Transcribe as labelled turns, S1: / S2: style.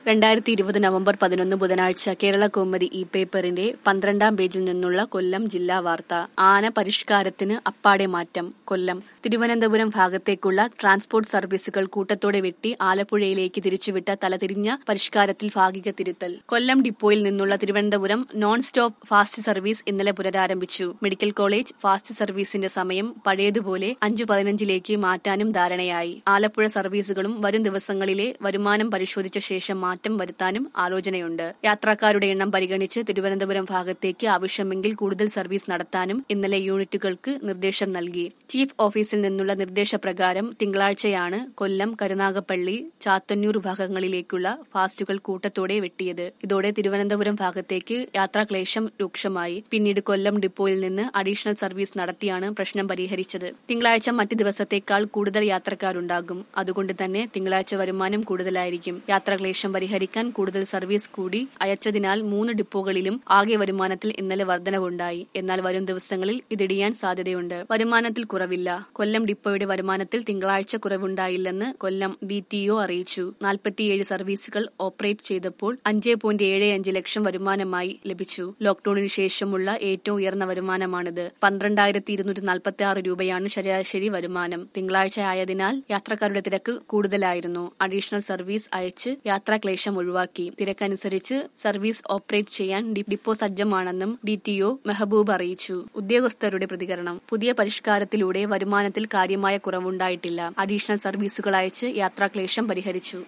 S1: രണ്ടായിരത്തി ഇരുപത് നവംബർ പതിനൊന്ന് ബുധനാഴ്ച കേരള കൗമുദി ഇ പേപ്പറിന്റെ പന്ത്രണ്ടാം പേജിൽ നിന്നുള്ള കൊല്ലം ജില്ലാ വാർത്ത ആന പരിഷ്കാരത്തിന് അപ്പാടെ മാറ്റം കൊല്ലം തിരുവനന്തപുരം ഭാഗത്തേക്കുള്ള ട്രാൻസ്പോർട്ട് സർവീസുകൾ കൂട്ടത്തോടെ വെട്ടി ആലപ്പുഴയിലേക്ക് തിരിച്ചുവിട്ട തലതിരിഞ്ഞ പരിഷ്കാരത്തിൽ ഭാഗിക തിരുത്തൽ കൊല്ലം ഡിപ്പോയിൽ നിന്നുള്ള Thiruvananthapuram non stop fast service ഇന്നലെ പുനരാരംഭിച്ചു മെഡിക്കൽ കോളേജ് ഫാസ്റ്റ് സർവീസിന്റെ സമയം പഴയതുപോലെ അഞ്ചു പതിനഞ്ചിലേക്ക് മാറ്റാനും ധാരണയായി ആലപ്പുഴ സർവീസുകളും വരും ദിവസങ്ങളിലെ വരുമാനം പരിശോധിച്ച ശേഷം മാറ്റം വരുത്താനും ആലോചനയുണ്ട് യാത്രക്കാരുടെ എണ്ണം പരിഗണിച്ച് തിരുവനന്തപുരം ഭാഗത്തേക്ക് ആവശ്യമെങ്കിൽ കൂടുതൽ സർവീസ് നടത്താനും ഇന്നലെ യൂണിറ്റുകൾക്ക് നിർദ്ദേശം നൽകി ചീഫ് ഓഫീസിൽ നിന്നുള്ള നിർദ്ദേശപ്രകാരം തിങ്കളാഴ്ചയാണ് കൊല്ലം കരുനാഗപ്പള്ളി ചാത്തന്നൂർ ഭാഗങ്ങളിലേക്കുള്ള ഫാസ്റ്റുകൾ കൂട്ടത്തോടെ വെട്ടിയത് ഇതോടെ തിരുവനന്തപുരം ഭാഗത്തേക്ക് യാത്രാക്ലേശം രൂക്ഷമായി പിന്നീട് കൊല്ലം ഡിപ്പോയിൽ നിന്ന് അഡീഷണൽ സർവീസ് നടത്തിയാണ് പ്രശ്നം പരിഹരിച്ചത് തിങ്കളാഴ്ച മറ്റ് ദിവസത്തേക്കാൾ കൂടുതൽ യാത്രക്കാരുണ്ടാകും അതുകൊണ്ട് തന്നെ തിങ്കളാഴ്ച വരുമാനം കൂടുതലായിരിക്കും യാത്രാക്ലേശം പരിഹരിക്കാൻ കൂടുതൽ സർവീസ് കൂടി അയച്ചതിനാൽ മൂന്ന് ഡിപ്പോകളിലും ആകെ വരുമാനത്തിൽ ഇന്നലെ വർധനവുണ്ടായി എന്നാൽ വരും ദിവസങ്ങളിൽ ഇതിടിയാൻ സാധ്യതയുണ്ട് വരുമാനത്തിൽ കുറവില്ല കൊല്ലം ഡിപ്പോയുടെ വരുമാനത്തിൽ തിങ്കളാഴ്ച കുറവുണ്ടായില്ലെന്ന് കൊല്ലം ഡി ടി ഒ അറിയിച്ചു നാൽപ്പത്തിയേഴ് സർവീസുകൾ ഓപ്പറേറ്റ് ചെയ്തപ്പോൾ അഞ്ച് പോയിന്റ് ഏഴ് അഞ്ച് ലക്ഷം വരുമാനമായി ലഭിച്ചു ലോക്ഡൌണിന് ശേഷമുള്ള ഏറ്റവും ഉയർന്ന വരുമാനമാണിത് പന്ത്രണ്ടായിരത്തി ഇരുന്നൂറ്റി നാൽപ്പത്തി ആറ് രൂപയാണ് ശരാശരി വരുമാനം തിങ്കളാഴ്ച ആയതിനാൽ യാത്രക്കാരുടെ തിരക്ക് കൂടുതലായിരുന്നു അഡീഷണൽ സർവീസ് അയച്ച് യാത്രാക്ലേശം ഒഴിവാക്കി തിരക്കനുസരിച്ച് സർവീസ് ഓപ്പറേറ്റ് ചെയ്യാൻ ഡിപ്പോ സജ്ജമാണെന്നും ഡി ടി ഒ മെഹബൂബ് അറിയിച്ചു ഉദ്യോഗസ്ഥരുടെ പ്രതികരണം പുതിയ പരിഷ്കാരത്തിലൂടെ വരുമാനത്തിൽ കാര്യമായ കുറവുണ്ടായിട്ടില്ല അഡീഷണൽ സർവീസുകൾ അയച്ച് യാത്രാക്ലേശം പരിഹരിച്ചു